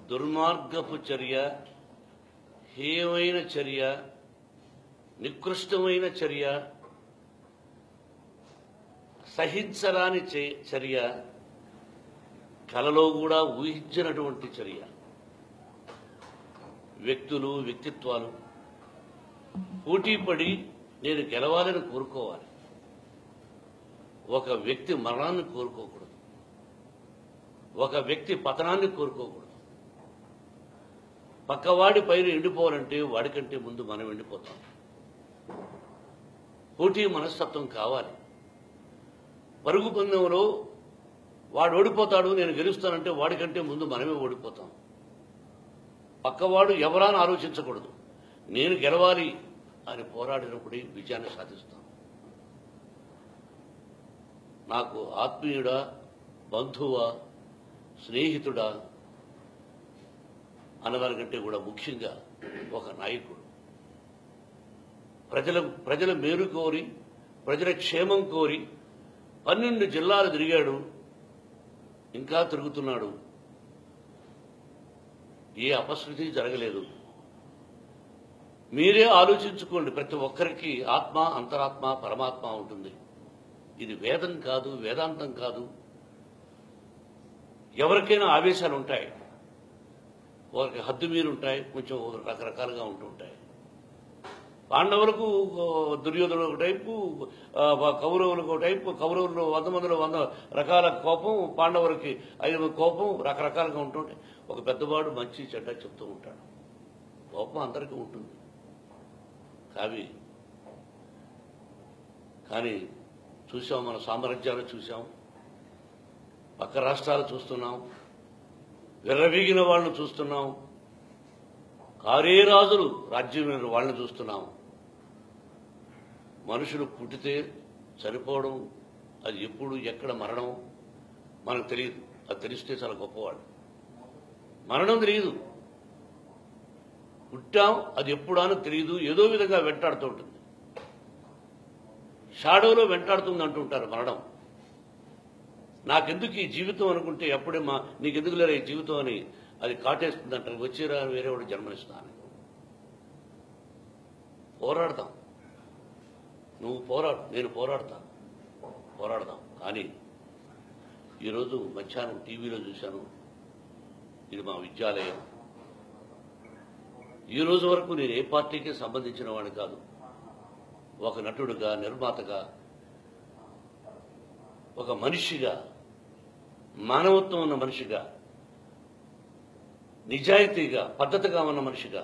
దుర్మార్గపు చర్య హేయమైన చర్య నికృష్టమైన చర్య సహించరాని చే- చర్య కలలో కూడా ఊహించినటువంటి చర్య వ్యక్తులు వ్యక్తిత్వాలు పోటీపడి నేను గెలవాలని కోరుకోవాలి ఒక వ్యక్తి మరణాన్ని కోరుకోకూడదు ఒక వ్యక్తి పతనాన్ని కోరుకోకూడదు పక్కవాడి పైన ఎండిపోవాలంటే వాడికంటే ముందు మనం ఎండిపోతాం పోటీ మనస్తత్వం కావాలి పరుగు పందెంలో వాడు ఓడిపోతాడు నేను గెలుస్తానంటే వాడికంటే ముందు మనమే ఓడిపోతాం పక్కవాడు ఎవరా అని ఆలోచించకూడదు నేను గెలవాలి అని పోరాడినప్పుడే విజయాన్ని సాధిస్తాం నాకు ఆత్మీయుడా బంధువా స్నేహితుడా అన్నదానికంటే కూడా ముఖ్యంగా ఒక నాయకుడు ప్రజల ప్రజల మేలు కోరి ప్రజల క్షేమం కోరి పన్నెండు జిల్లాలు తిరిగాడు ఇంకా తిరుగుతున్నాడు ఏ అపశృతి జరగలేదు మీరే ఆలోచించుకోండి ప్రతి ఒక్కరికి ఆత్మ అంతరాత్మ పరమాత్మ ఉంటుంది ఇది వేదం కాదు వేదాంతం కాదు ఎవరికైనా ఆవేశాలు ఉంటాయి వారికి హద్దు మీరు ఉంటాయి కొంచెం రకరకాలుగా ఉంటూ ఉంటాయి పాండవులకు ఆ, దుర్యోధనుడు ఒక టైపు ఆ, కౌరవులకు ఒక టైపు కౌరవులు వంద మందిలో వంద రకాల కోపం పాండవులకి ఐదు కోపం రకరకాలుగా ఉంటుంటాయి ఒక పెద్దవాడు మంచి చెడ్డ చెప్తూ ఉంటాడు కోపం అందరికీ ఉంటుంది కావి కానీ చూసాం మన సామ్రాజ్యాలు చూసాం పక్క రాష్ట్రాలు చూస్తున్నాం విర్రవీగిన వాళ్ళని చూస్తున్నాం కారే రాజులు రాజ్యం వాళ్ళని చూస్తున్నాం మనుషులు పుట్టితే చనిపోవడం అది ఎప్పుడు ఎక్కడ మరణం మనకు తెలియదు అది తెలిస్తే చాలా గొప్పవాడు మరణం తెలియదు పుట్టాం అది ఎప్పుడానో తెలియదు ఏదో విధంగా వెంటాడుతూ ఉంటుంది షాడోలో వెంటాడుతుంది అంటుంటారు మరణం నాకెందుకు ఈ జీవితం అనుకుంటే ఎప్పుడే మా నీకెందుకు లేరా ఈ జీవితం అని అది కాటేస్తుంది అంటారు వచ్చేరా వేరే వాడు జన్మనిస్తాను పోరాడతాం నువ్వు పోరాడు నేను పోరాడతాను పోరాడదాం కానీ ఈరోజు మధ్యాహ్నం టీవీలో చూశాను ఇది మా విద్యాలయం ఈ రోజు వరకు నేను ఏ పార్టీకి సంబంధించిన వాడిని కాదు ఒక నటుడుగా నిర్మాతగా ఒక మనిషిగా మానవత్వం ఉన్న మనిషిగా నిజాయితీగా పద్ధతిగా ఉన్న మనిషిగా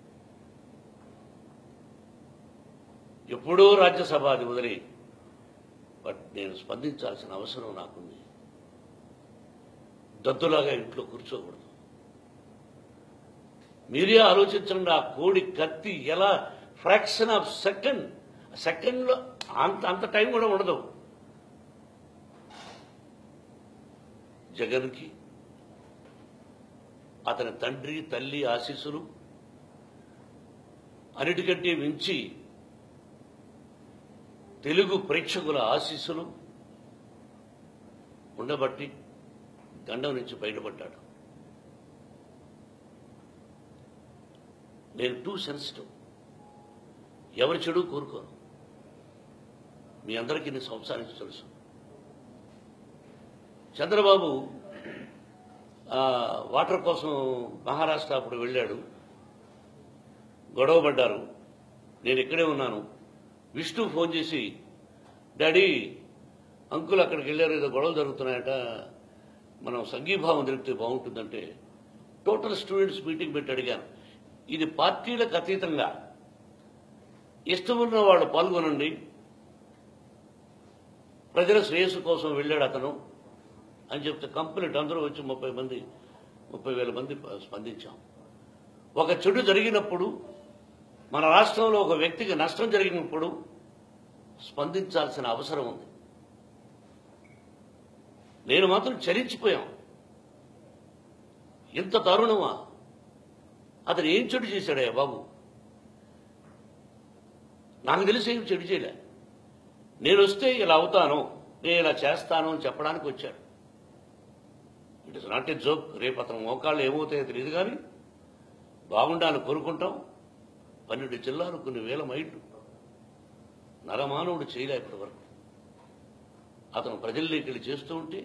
ఎప్పుడో రాజ్యసభ అది వదిలి బట్ నేను స్పందించాల్సిన అవసరం నాకుంది దద్దులాగా ఇంట్లో కూర్చోకూడదు మీరే ఆలోచించండి ఆ కోడి కత్తి ఎలా ఫ్రాక్షన్ ఆఫ్ సెకండ్ సెకండ్లో అంత అంత టైం కూడా ఉండదు జగన్కి అతని తండ్రి తల్లి ఆశీస్సులు అన్నిటికంటే మించి తెలుగు ప్రేక్షకుల ఆశీస్సులు ఉండబట్టి గండం నుంచి బయటపడ్డాడు నేను టూ సెన్సిటివ్ ఎవరి చెడు కోరుకోను మీ అందరికీ నేను సంవత్సరానికి తెలుసు చంద్రబాబు ఆ, వాటర్ కోసం మహారాష్ట్ర అప్పుడు వెళ్ళాడు గొడవ పడ్డారు నేను ఇక్కడే ఉన్నాను విష్ణు ఫోన్ చేసి డాడీ అంకుల్ అక్కడికి వెళ్ళారు ఏదో గొడవలు జరుగుతున్నాయట మనం సంఘీభావం తెలిపితే బాగుంటుందంటే టోటల్ స్టూడెంట్స్ మీటింగ్ పెట్టి అడిగాను ఇది పార్టీలకు అతీతంగా ఇష్టమున్న వాళ్ళు పాల్గొనండి ప్రజల శ్రేయస్సు కోసం వెళ్ళాడు అతను అని చెప్తే కంప్లీట్ అందరూ వచ్చి ముప్పై మంది ముప్పై వేల మంది స్పందించాం ఒక చెడు జరిగినప్పుడు మన రాష్ట్రంలో ఒక వ్యక్తికి నష్టం జరిగినప్పుడు స్పందించాల్సిన అవసరం ఉంది నేను మాత్రం చలించిపోయాం ఇంత దారుణమా అతను ఏం చెడు చేశాడయ్యా బాబు నాకు తెలిసి ఏం చెడు చేయలే నేను వస్తే ఇలా అవుతాను నేను ఇలా చేస్తాను అని చెప్పడానికి వచ్చాడు it is not a joke రేపు అతను మోకాళ్ళు ఏమవుతాయో తెలియదు కానీ బాగుండాలని కోరుకుంటాం పన్నెండు జిల్లాలు కొన్ని వేల మైళ్ళు నరమానవుడు చేయలే ఇప్పటి వరకు అతను ప్రజల్లోకి వెళ్ళి చేస్తూ ఉంటే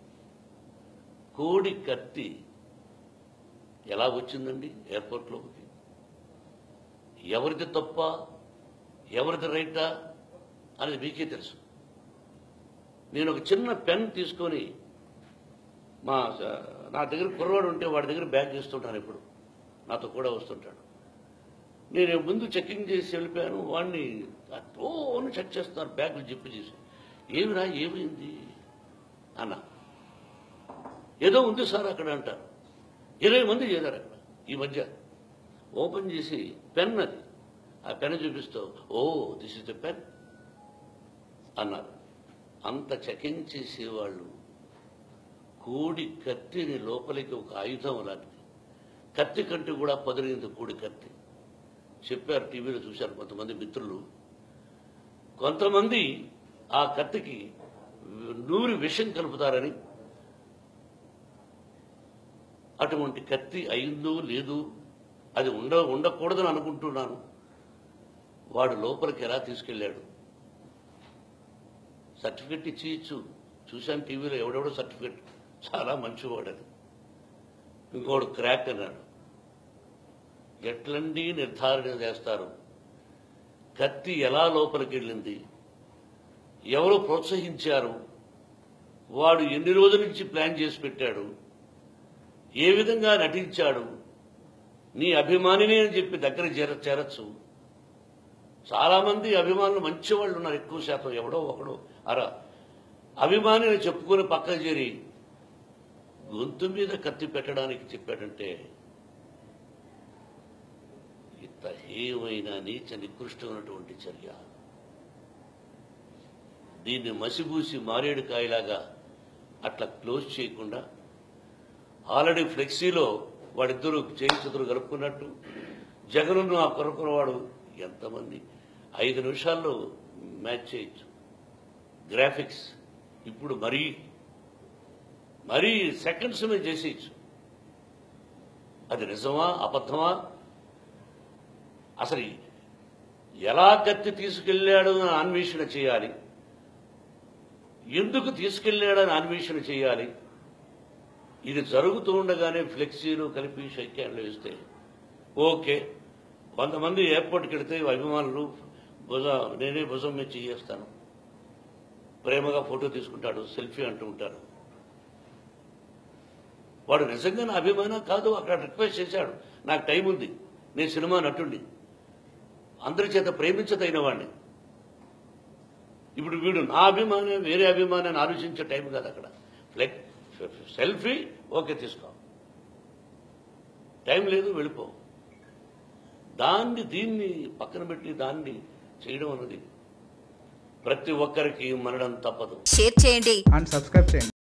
కోడి కత్తి ఎలా వచ్చిందండి ఎయిర్పోర్ట్లోకి ఎవరిది తప్ప ఎవరిది రైటా అనేది మీకే తెలుసు నేను ఒక చిన్న పెన్ తీసుకొని మా స- నా దగ్గర కుర్రవాడు ఉంటే వాడి దగ్గర బ్యాగ్ చేస్తుంటాను ఇప్పుడు నాతో కూడా వస్తుంటాడు నేను ముందు చెక్కింగ్ చేసి వెళ్ళిపోయాను వాడిని ఓ అని చెక్ చేస్తున్నారు బ్యాగులు చెప్పి చేసి ఏమిరా ఏమైంది అన్న ఏదో ఉంది సార్ అక్కడ అంటారు ఇరవై మంది చేశారు అక్కడ ఈ మధ్య ఓపెన్ చేసి పెన్ అది ఆ పెన్ చూపిస్తూ oh this is the pen అన్నారు అంత చెకింగ్ చేసేవాళ్ళు కోడి కత్తిని లోపలికి ఒక ఆయుధం లాంటిది కత్తి కంటే కూడా పదిలింది కోడి కత్తి చెప్పారు టీవీలో చూశారు కొంతమంది మిత్రులు కొంతమంది ఆ కత్తికి నూరి విషం కలుపుతారని అటువంటి కత్తి అయిందో లేదు అది ఉండ ఉండకూడదని అనుకుంటున్నాను వాడు లోపలికి ఎలా తీసుకెళ్ళాడు సర్టిఫికెట్ ఇచ్చి ఇచ్చు చూశాను టీవీలో ఎవడెవడో సర్టిఫికెట్ చాలా మంచివాడు అది ఇంకోడు క్రాక్ అన్నాడు ఎట్లండి నిర్ధారణ చేస్తారు కత్తి ఎలా లోపలికి వెళ్ళింది ఎవరు ప్రోత్సహించారు వాడు ఎన్ని రోజుల నుంచి ప్లాన్ చేసి పెట్టాడు ఏ విధంగా నటించాడు నీ అభిమానిని అని చెప్పి దగ్గర చేర చేరచ్చు చాలా మంది అభిమానులు మంచి వాళ్ళు ఉన్నారు ఎక్కువ శాతం ఎవడో ఒకడు అరా అభిమానిని చెప్పుకొని పక్కన చేరి గొంతు మీద కత్తి పెట్టడానికి చెప్పాడంటే ఇంత హేయమైన నీచ నికృష్టమైనటువంటి చర్య దీన్ని మసిబూసి మారేడు కాయలాగా అట్లా క్లోజ్ చేయకుండా ఆల్రెడీ ఫ్లెక్సీలో వాడిద్దరూ చేయి చేతులు కలుపుకున్నట్టు జగనున్న ఆ కొరకురవాడు ఎంతమంది ఐదు నిమిషాల్లో మ్యాచ్ చేయొచ్చు గ్రాఫిక్స్ ఇప్పుడు మరీ మరీ సెకండ్స్ మీద చేసేయచ్చు అది నిజమా అబద్ధమా అసలు ఎలా కత్తి తీసుకెళ్లాడు అని అన్వేషణ చేయాలి ఎందుకు తీసుకెళ్లాడని అన్వేషణ చేయాలి ఇది జరుగుతూ ఉండగానే ఫ్లెక్సీలు కలిపి షైక్యాండ్లు వేస్తే ఓకే కొంతమంది ఎయిర్పోర్ట్కి వెళితే అభిమానులు భుజ నేనే భుజం మీద చేస్తాను ప్రేమగా ఫోటో తీసుకుంటాడు సెల్ఫీ అంటూ ఉంటారు వాడు నిజంగా నా అభిమానం కాదు అక్కడ రిక్వెస్ట్ చేశాడు నాకు టైం ఉంది నేను సినిమా నటుడిని అందరి చేత ప్రేమించదైన వాడిని ఇప్పుడు వీడు నా అభిమానం వేరే అభిమానాన్ని ఆలోచించే టైం కాదు అక్కడ ఫ్లెక్ సెల్ఫీ ఓకే తీసుకో టైం లేదు వెళ్ళిపో దాన్ని దీన్ని పక్కన పెట్టి దాన్ని చేయడం అన్నది ప్రతి ఒక్కరికి మనడం తప్పదు షేర్ చేయండి అండ్ సబ్స్క్రైబ్ చేయండి